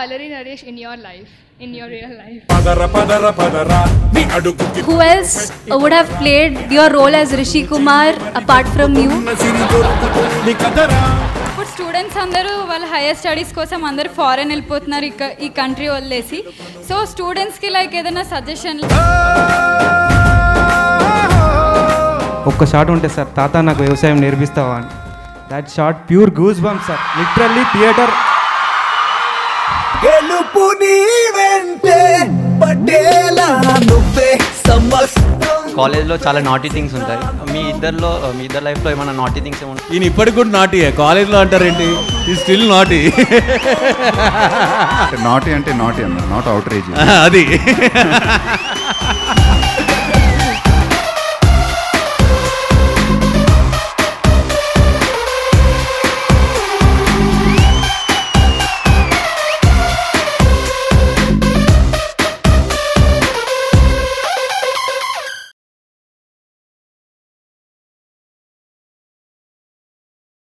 Valerie Naresh in your life, in your real life? పదర పదర పదర నీ అడుగుకి Who else would have played your role as Rishi Kumar apart from you? సిరి దొరుకుతుంది కదరా ఇప్పుడు students అందరూ వాళ్ళ higher studies కోసం అందరూ foreign వెళ్ళిపోతున్నారు ఇక ఈ కంట్రీ వదిలేసి సో స్టూడెంట్స్కి లైక్ ఏదైనా సజెషన్ ఒక్క షాట్ ఉంటే సార్ తాత నాకు వ్యవసాయం నేర్పిస్తావా అని that shot pure goose bump sir literally theatre గెలుపు నీ వెంటే పటేలా నువ్వే సమస్తం కాలేజ్లో చాలా నాటీ థింగ్స్ ఉంటాయి మీ ఇద్దరిలో మీ ఇద్దరు లైఫ్లో ఏమైనా నాటీ థింగ్స్ ఏమైనా ఈయన ఇప్పటికి కూడా నాటియే కాలేజ్లో అంటారేంటి ఈ స్టిల్ నాటి నాటి అంటే నాటి అన్న నాట్ అవుట్ రేజ్ అది